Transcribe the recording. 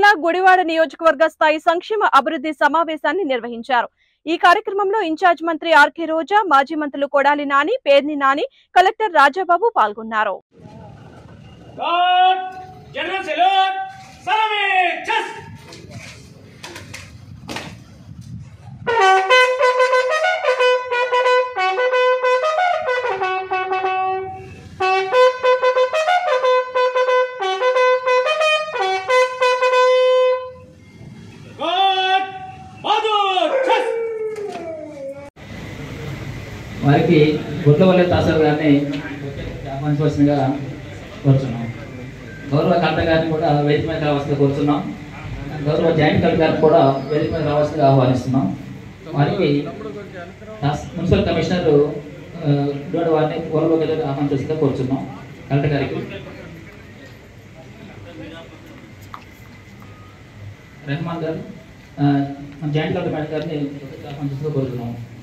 జిల్లా గుడివాడ నియోజకవర్గ స్థాయి సంక్షేమ అభివృద్ధి సమావేశాన్ని నిర్వహించారు ఈ కార్యక్రమంలో ఇన్ఛార్జ్ మంత్రి ఆర్కే రోజా మాజీ మంత్రులు కొడాలి నాని పేర్ని నాని కలెక్టర్ రాజాబాబు పాల్గొన్నారు God, General Salute, Salami, Chest. God, Bahadur, Chest. వారికి గుడ్లవల్లి తాసారు గారిని ఆహ్వానించవలసిందిగా కోరుచున్నాం గౌరవ కలెక్టర్ గారిని కూడా వేదిక మీద రావాల్సిందిగా కోరుచున్నాం గౌరవ జాయింట్ కలెక్టర్ గారిని కూడా వేదిక మీద రావాల్సిందిగా ఆహ్వానిస్తున్నాం వారికి రాస్- మున్సిపల్ కమిషనర్ ఆ, డోడ్ వారిని పూర్వలోకి ఆహ్వానించవలసిందిగా కోరుచున్నాం కలెక్టర్ గారికి రెహమాన్ గారు ఆ, మన జాయింట్ కలెక్టర్ మేడం గారిని ఆహ్వానించవలసిందిగా కోరుతున్నాం